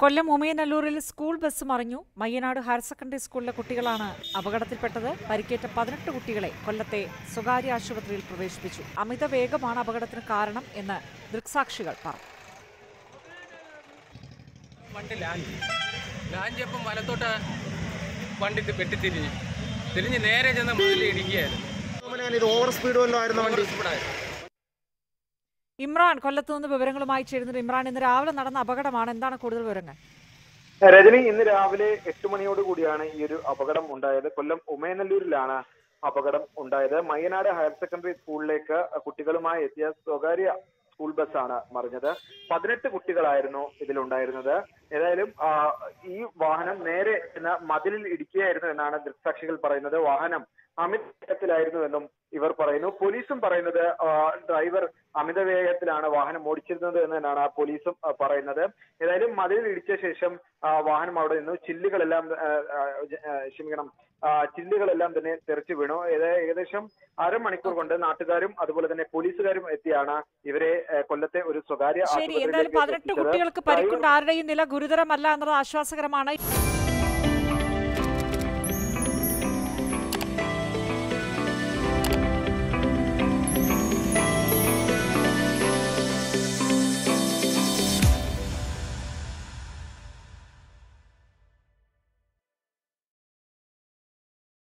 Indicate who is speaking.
Speaker 1: കൊല്ലം ഉമയനല്ലൂരിൽ school bus മറിഞ്ഞു Mayyanad higher secondary സ്കൂളിലെ കുട്ടികളാണ് അപകടത്തിൽപ്പെട്ടത് പരിക്കേറ്റ പതിനെട്ട് കുട്ടികളെ കൊല്ലത്തെ സ്വകാര്യ ആശുപത്രിയിൽ പ്രവേശിപ്പിച്ചു അമിത വേഗമാണ് അപകടത്തിന് കാരണം എന്ന് ദൃക്സാക്ഷികൾ പറഞ്ഞു
Speaker 2: വണ്ടി ലാൻഡ് ചെയ്തു. ലാൻഡ് ചെയ്യപ്പം വലത്തോട്ട് വണ്ടി തി- വെട്ടിത്തിരിഞ്ഞു തിരിഞ്ഞ് നേരെ ചെന്ന് മുതലിൽ ഇടിക്കുകയായിരുന്നു
Speaker 3: തോമനെ ഇത് ഓവർ സ്പീഡ് വല്ലതും ആയിരുന്ന വണ്ടി
Speaker 2: സ്പീഡായിരുന്നു
Speaker 1: ഇമ്രാൻ കൊല്ലത്ത് നിന്ന് വിവരങ്ങളുമായി ചേരുന്നത് ഇമ്രാൻ ഇന്ന് രാവിലെ നടന്ന അപകടമാണ് എന്താണ് കൂടുതൽ വിവരങ്ങൾ
Speaker 3: രജനി ഇന്ന് രാവിലെ എട്ട് മണിയോട് കൂടിയാണ് ഈ ഒരു അപകടം ഉണ്ടായത് കൊല്ലം ഉമയനല്ലൂരിലാണ് അപകടം ഉണ്ടായത് മയ്യനാട് ഹയർ സെക്കൻഡറി സ്കൂളിലേക്ക് കുട്ടികളുമായി എത്തിയ സ്വകാര്യ സ്കൂൾ ബസ്സാണ് മറിഞ്ഞത് പതിനെട്ട് കുട്ടികളായിരുന്നു ഇതിലുണ്ടായിരുന്നത് ഏതായാലും ആ, ഈ വാഹനം നേരെ ചെന്ന് മതിലിൽ ഇടിക്കുകയായിരുന്നു എന്നാണ് ദൃക്സാക്ഷികൾ പറയുന്നത് വാഹനം അമിത വേഗത്തിലായിരുന്നു എന്നും ഇവർ പറയുന്നു പോലീസും പറയുന്നത് ആ, ഡ്രൈവർ അമിത വേഗത്തിലാണ് വാഹനം ഓടിച്ചിരുന്നത് എന്ന് തന്നെയാണ് പോലീസും ആ, പറയുന്നത് ഏതായാലും മതിലിൽ ഇടിച്ച ശേഷം ആ, വാഹനം അവിടെ നിന്നു ചില്ലുകളെല്ലാം ആ, ആ, ആ, ക്ഷമിക്കണം ആ, ചില്ലുകളെല്ലാം തന്നെ തെറിച്ചു വീണു ഏത- ഏകദേശം അരമണിക്കൂർ കൊണ്ട് നാട്ടുകാരും അതുപോലെ തന്നെ പോലീസുകാരും എത്തിയാണ് ഇവരെ ആ, കൊല്ലത്തെ ഒരു സ്വകാര്യ
Speaker 1: ശരി എന്തായാലും
Speaker 3: ആശുപത്രിയിലേക്ക്
Speaker 1: പതിനെട്ട്
Speaker 3: എത്തിച്ചത്.
Speaker 1: കുട്ടികൾക്ക് പരിക്കുണ്ട് ആരുടെയും നില ഗുരുതരമല്ല എന്നത് ആശ്വാസകരമാണ്